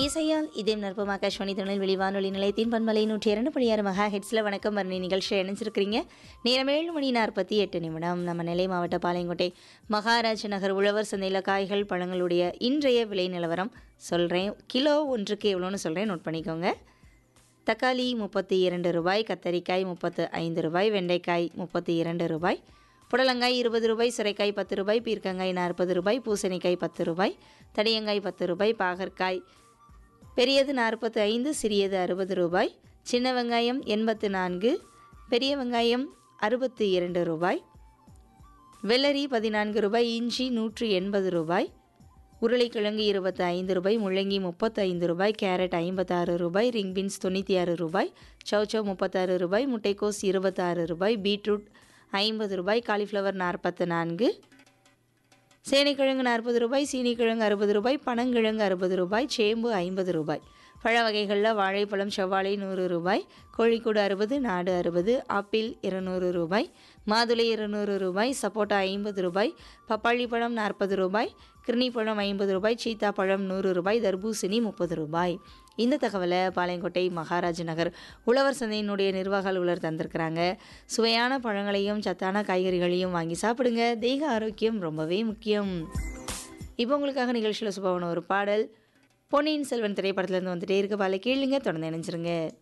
இசையால் இதயம் நற்பம் ஆகாஷ்வாணி திருநெல்வேலி வானொலி நிலையத்தின் பண்பலை நூற்றி இரண்டு புள்ளி ஆறு மெகா ஹெட்ஸில் வணக்கம் வரணி நிகழ்ச்சியை இணைஞ்சிருக்கிறீங்க நேரம் ஏழு மணி நாற்பத்தி எட்டு நிமிடம் நம்ம நெல்லை மாவட்ட பாளையங்கோட்டை மகாராஜ் நகர் உழவர் சந்தையில் காய்கள் பழங்களுடைய இன்றைய விலை நிலவரம் சொல்கிறேன் கிலோ ஒன்றுக்கு எவ்வளோன்னு சொல்கிறேன் நோட் பண்ணிக்கோங்க தக்காளி முப்பத்தி இரண்டு ரூபாய் கத்தரிக்காய் முப்பத்து ஐந்து ரூபாய் வெண்டைக்காய் முப்பத்தி இரண்டு ரூபாய் புடலங்காய் இருபது ரூபாய் சுரைக்காய் பத்து ரூபாய் பீர்க்கங்காய் நாற்பது ரூபாய் பூசணிக்காய் பத்து ரூபாய் தடியங்காய் பத்து ரூபாய் பாகற்காய் பெரியது நாற்பத்து ஐந்து சிறியது அறுபது ரூபாய் சின்ன வெங்காயம் எண்பத்து நான்கு பெரிய வெங்காயம் அறுபத்தி இரண்டு ரூபாய் வெள்ளரி பதினான்கு ரூபாய் இஞ்சி நூற்று எண்பது ரூபாய் உருளைக்கிழங்கு இருபத்தி ஐந்து ரூபாய் முள்ளங்கி முப்பத்து ஐந்து ரூபாய் கேரட் ஐம்பத்தாறு ரூபாய் ரிங் பீன்ஸ் தொண்ணூற்றி ஆறு ரூபாய் சௌச்சௌ முப்பத்தாறு ரூபாய் முட்டைக்கோஸ் இருபத்தாறு ரூபாய் பீட்ரூட் ஐம்பது ரூபாய் காலிஃப்ளவர் நாற்பத்து நான்கு சேனைக்கிழங்கு நாற்பது ரூபாய் சீனிக்கிழங்கு அறுபது ரூபாய் பனங்கிழங்கு அறுபது ரூபாய் சேம்பு ஐம்பது ரூபாய் பழ வகைகளில் வாழைப்பழம் செவ்வாழை நூறு ரூபாய் கோழிக்கூடு அறுபது நாடு அறுபது ஆப்பிள் இருநூறு ரூபாய் மாதுளை இருநூறு ரூபாய் சப்போட்டா ஐம்பது ரூபாய் பப்பாளி பழம் நாற்பது ரூபாய் கிர்னி பழம் ஐம்பது ரூபாய் சீத்தா பழம் நூறு ரூபாய் தர்பூசணி முப்பது ரூபாய் இந்த தகவலை பாளையங்கோட்டை மகாராஜ் நகர் உழவர் சந்தையினுடைய நிர்வாக அலுவலர் தந்திருக்கிறாங்க சுவையான பழங்களையும் சத்தான காய்கறிகளையும் வாங்கி சாப்பிடுங்க தேக ஆரோக்கியம் ரொம்பவே முக்கியம் இப்போ உங்களுக்காக நிகழ்ச்சியில் சுபவன ஒரு பாடல் பொன்னியின் செல்வன் திரைப்படத்துலேருந்து வந்துட்டே இருக்க பாலை கேளுங்க தொடர்ந்து இணைஞ்சிருங்க